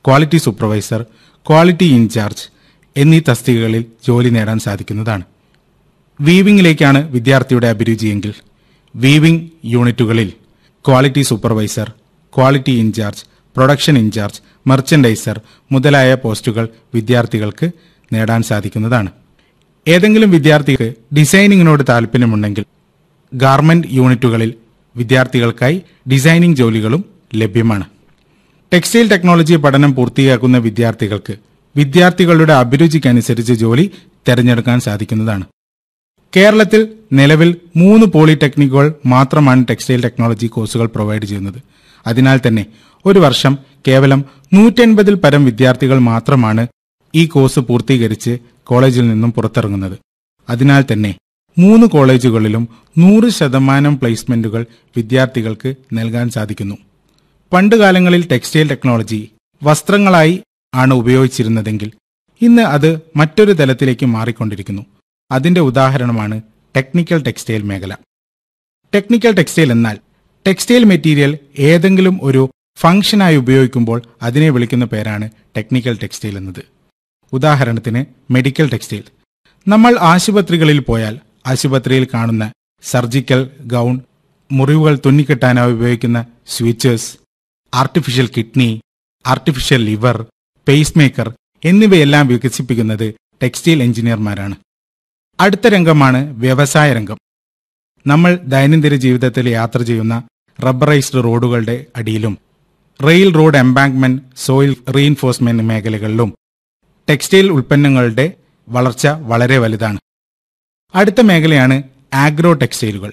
quality supervisor quality in charge എന്നീ തസ്തികകളിൽ ജോലി നേടാൻ സാധിക്കുന്നതാണ് വീവിംഗിലേക്കാണ് വിദ്യാർത്ഥിയുടെ അഭിരുചിയെങ്കിൽ വീവിംഗ് യൂണിറ്റുകളിൽ quality supervisor quality incharge production incharge merchandiser മുതലായ പോസ്റ്റുകൾ വിദ്യാർത്ഥികൾക്ക് നേടാൻ സാധിക്കുന്നതാണ് ഏതെങ്കിലും വിദ്യാർത്ഥിക്ക് ഡിസൈനിങ്ങിനോട് താല്പര്യമുണ്ടെങ്കിൽ ഗാർമെന്റ് യൂണിറ്റുകളിൽ വിദ്യാർത്ഥികൾക്കായി ഡിസൈനിംഗ് ജോലികളും ലഭ്യമാണ് ടെക്സ്റ്റൈൽ ടെക്നോളജി പഠനം പൂർത്തിയാക്കുന്ന വിദ്യാർത്ഥികൾക്ക് വിദ്യാർത്ഥികളുടെ അഭിരുചിക്കനുസരിച്ച് ജോലി തിരഞ്ഞെടുക്കാൻ സാധിക്കുന്നതാണ് കേരളത്തിൽ നിലവിൽ മൂന്ന് പോളിടെക്നിക്കുകൾ മാത്രമാണ് ടെക്സ്റ്റൈൽ ടെക്നോളജി കോഴ്സുകൾ പ്രൊവൈഡ് ചെയ്യുന്നത് അതിനാൽ തന്നെ ഒരു വർഷം കേവലം നൂറ്റൻപതിൽ പരം വിദ്യാർത്ഥികൾ മാത്രമാണ് ഈ കോഴ്സ് പൂർത്തീകരിച്ച് കോളേജിൽ നിന്നും പുറത്തിറങ്ങുന്നത് അതിനാൽ തന്നെ മൂന്ന് കോളേജുകളിലും നൂറ് ശതമാനം പ്ലേസ്മെന്റുകൾ വിദ്യാർത്ഥികൾക്ക് നൽകാൻ സാധിക്കുന്നു പണ്ടുകാലങ്ങളിൽ ടെക്സ്റ്റൈൽ ടെക്നോളജി വസ്ത്രങ്ങളായി ആണ് ഉപയോഗിച്ചിരുന്നതെങ്കിൽ ഇന്ന് അത് മറ്റൊരു തലത്തിലേക്ക് മാറിക്കൊണ്ടിരിക്കുന്നു അതിന്റെ ഉദാഹരണമാണ് ടെക്നിക്കൽ ടെക്സ്റ്റൈൽ മേഖല ടെക്നിക്കൽ ടെക്സ്റ്റൈൽ എന്നാൽ ടെക്സ്റ്റൈൽ മെറ്റീരിയൽ ഏതെങ്കിലും ഒരു ഫംഗ്ഷനായി ഉപയോഗിക്കുമ്പോൾ അതിനെ വിളിക്കുന്ന പേരാണ് ടെക്നിക്കൽ ടെക്സ്റ്റൈൽ എന്നത് ഉദാഹരണത്തിന് മെഡിക്കൽ ടെക്സ്റ്റൈൽ നമ്മൾ ആശുപത്രികളിൽ പോയാൽ ആശുപത്രിയിൽ കാണുന്ന സർജിക്കൽ ഗൗൺ മുറിവുകൾ തുന്നിക്കെട്ടാനായി ഉപയോഗിക്കുന്ന sutures artificial kidney artificial liver pacemaker എന്നിവയെല്ലാം വികസിപ്പിക്കുന്നത് ടെക്സ്റ്റൈൽ എഞ്ചിനീയർമാരാണ് അടുത്ത രംഗമാണ് വ്യവസായ രംഗം നമ്മൾ ദൈനംദിന ജീവിതത്തിൽ യാത്ര ചെയ്യുന്ന റബ്ബറൈസ്ഡ് റോഡുകളുടെ അടിയിലും rail road embankment soil reinforcement മേഖലകളിലും ടെക്സ്റ്റൈൽ ഉൽപ്പന്നങ്ങളുടെ വളർച്ച വളരെ വലുതാണ് അടുത്ത മേഖലയാണ് ആഗ്രോ ടെക്സ്റ്റൈലുകൾ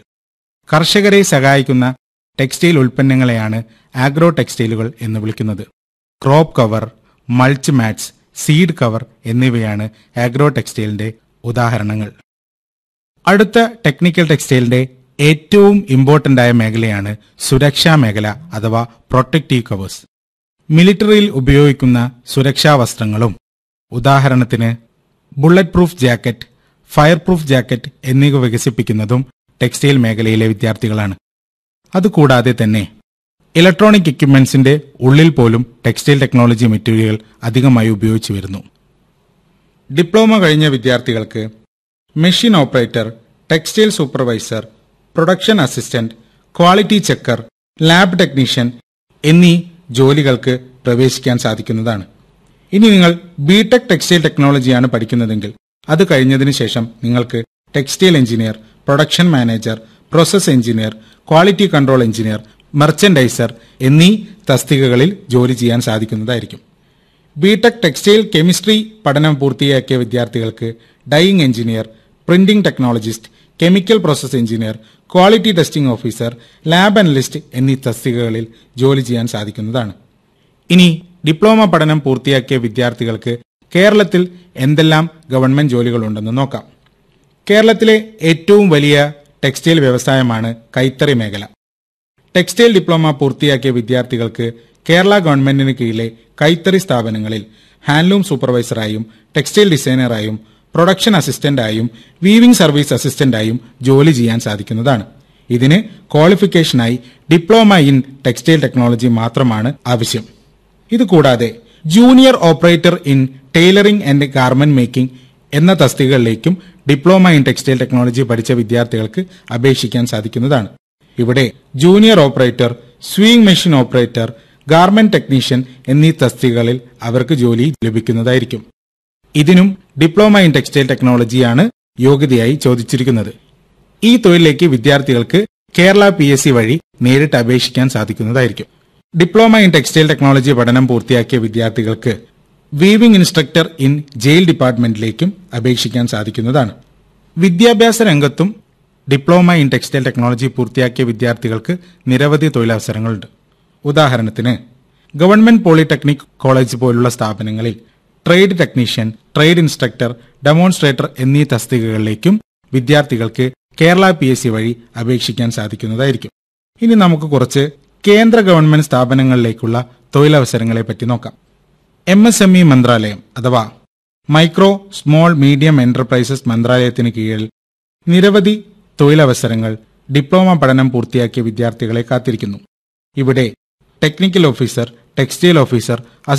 കർഷകരെ സഹായിക്കുന്ന ടെക്സ്റ്റൈൽ ഉൽപ്പന്നങ്ങളെയാണ് ആഗ്രോ ടെക്സ്റ്റൈലുകൾ എന്ന് വിളിക്കുന്നത് crop cover mulch mats seed cover എന്നിവയാണ് ആഗ്രോ ടെക്സ്റ്റൈലിന്റെ ഉദാഹരണങ്ങൾ അടുത്ത ടെക്നിക്കൽ ടെക്സ്റ്റൈലിന്റെ ഏറ്റവും ഇമ്പോർട്ടന്റ് ആയ മേഖലയാണ് സുരക്ഷാ മേഖല അഥവാ പ്രൊട്ടക്റ്റീവ് കവേഴ്സ് മിലിറ്ററിയിൽ ഉപയോഗിക്കുന്ന സുരക്ഷാ വസ്ത്രങ്ങളും ഉദാഹരണത്തിന് bullet proof jacket fire proof jacket എന്നിവ വികസിപ്പിക്കുന്നതും ടെക്സ്റ്റൈൽ മേഖലയിലെ വിദ്യാർത്ഥികളാണ് അതുകൂടാതെ തന്നെ ഇലക്ട്രോണിക് എക്യുപ്മെന്റ്സിന്റെ ഉള്ളിൽ പോലും ടെക്സ്റ്റൈൽ ടെക്നോളജി മെറ്റീരിയൽ അധികമായി ഉപയോഗിച്ചു വരുന്നു ഡിപ്ലോമ കഴിഞ്ഞ വിദ്യാർത്ഥികൾക്ക് machine operator textile supervisor production assistant quality checker lab technician എന്നീ ജോലികൾക്ക് പ്രവേശിക്കാൻ സാധിക്കുന്നതാണ് ഇനി നിങ്ങൾ ബിടെക് ടെക്സ്റ്റൈൽ ടെക്നോളജിയാണ് പഠിക്കുന്നതെങ്കിൽ അത് കഴിഞ്ഞതിന് ശേഷം നിങ്ങൾക്ക് textile engineer production manager process engineer quality control engineer merchandiser എന്നീ തസ്തികകളിൽ ജോലി ചെയ്യാൻ സാധിക്കുന്നതായിരിക്കും ബിടെക് ടെക്സ്റ്റൈൽ കെമിസ്ട്രി പഠനം പൂർത്തിയാക്കിയ വിദ്യാർത്ഥികൾക്ക് dyeing engineer printing technologist chemical process engineer quality testing officer lab analyst എന്നീ തസ്തികകളിൽ ജോലി ചെയ്യാൻ സാധിക്കുന്നതാണ് ഇനി ഡിപ്ലോമ പഠനം പൂർത്തിയാക്കിയ വിദ്യാർത്ഥികൾക്ക് കേരളത്തിൽ എന്തെല്ലാം ഗവൺമെന്റ് ജോലികളുണ്ടെന്ന് നോക്കാം കേരളത്തിലെ ഏറ്റവും വലിയ ടെക്സ്റ്റൈൽ വ്യവസായമാണ് കൈത്തറി മേഖല ടെക്സ്റ്റൈൽ ഡിപ്ലോമ പൂർത്തിയാക്കിയ വിദ്യാർത്ഥികൾക്ക് കേരള ഗവൺമെന്റിന് കീഴിലെ കൈത്തറി സ്ഥാപനങ്ങളിൽ ഹാൻഡ്ലൂം സൂപ്പർവൈസറായും ടെക്സ്റ്റൈൽ ഡിസൈനറായും പ്രൊഡക്ഷൻ അസിസ്റ്റന്റായും വീവിംഗ് സർവീസ് അസിസ്റ്റന്റായും ജോലി ചെയ്യാൻ സാധിക്കുന്നതാണ് ഇതിന് ക്വാളിഫിക്കേഷനായി ഡിപ്ലോമ ഇൻ ടെക്സ്റ്റൈൽ ടെക്നോളജി മാത്രമാണ് ആവശ്യം ഇതുകൂടാതെ junior operator in tailoring and garment making എന്ന തസ്തികകളിലേക്കും ഡിപ്ലോമ ഇൻ ടെക്സ്റ്റൈൽ ടെക്നോളജി പഠിച്ച വിദ്യാർത്ഥികൾക്ക് അപേക്ഷിക്കാൻ സാധിക്കുന്നതാണ് ഇവിടെ junior operator sewing machine operator garment technician എന്നീ തസ്തികകളിൽ അവർക്ക് ജോലി ലഭിക്കുന്നതായിരിക്കും ഇതിനും ഡിപ്ലോമ ഇൻ ടെക്സ്റ്റൈൽ ടെക്നോളജിയാണ് യോഗ്യതയായി ചോദിച്ചിരിക്കുന്നത് ഈ തൊഴിലിലേക്ക് വിദ്യാർത്ഥികൾക്ക് കേരള പി എസ് സി വഴി നേരിട്ട് അപേക്ഷിക്കാൻ സാധിക്കുന്നതായിരിക്കും ഡിപ്ലോമ ഇൻ ടെക്സ്റ്റൈൽ ടെക്നോളജി പഠനം പൂർത്തിയാക്കിയ വിദ്യാർത്ഥികൾക്ക് വീവിംഗ് ഇൻസ്ട്രക്ടർ ഇൻ ജയിൽ ഡിപ്പാർട്ട്മെന്റിലേക്കും അപേക്ഷിക്കാൻ സാധിക്കുന്നതാണ് വിദ്യാഭ്യാസ രംഗത്തും ഡിപ്ലോമ ഇൻ ടെക്സ്റ്റൈൽ ടെക്നോളജി പൂർത്തിയാക്കിയ വിദ്യാർത്ഥികൾക്ക് നിരവധി തൊഴിലവസരങ്ങളുണ്ട് ഉദാഹരണത്തിന് ഗവൺമെന്റ് പോളിടെക്നിക് കോളേജ് പോലുള്ള സ്ഥാപനങ്ങളിൽ trade technician trade instructor demonstrator എന്നീ തസ്തികകളിലേക്കും വിദ്യാർത്ഥികൾക്ക് കേരള പി എസ് സി വഴി അപേക്ഷിക്കാൻ സാധിക്കുന്നതായിരിക്കും ഇനി നമുക്ക് കുറച്ച് കേന്ദ്ര ഗവൺമെന്റ് സ്ഥാപനങ്ങളിലേക്കുള്ള തൊഴിലവസരങ്ങളെ പറ്റി നോക്കാം എം എസ് എം ഇ മന്ത്രാലയം അഥവാ മൈക്രോ സ്മോൾ മീഡിയം എന്റർപ്രൈസസ് മന്ത്രാലയത്തിന് കീഴിൽ നിരവധി തൊഴിലവസരങ്ങൾ ഡിപ്ലോമ പഠനം പൂർത്തിയാക്കിയ വിദ്യാർത്ഥികളെ കാത്തിരിക്കുന്നു ഇവിടെ ടെക്നിക്കൽ ഓഫീസർ ടെക്സ്റ്റൈൽ ഓഫീസർ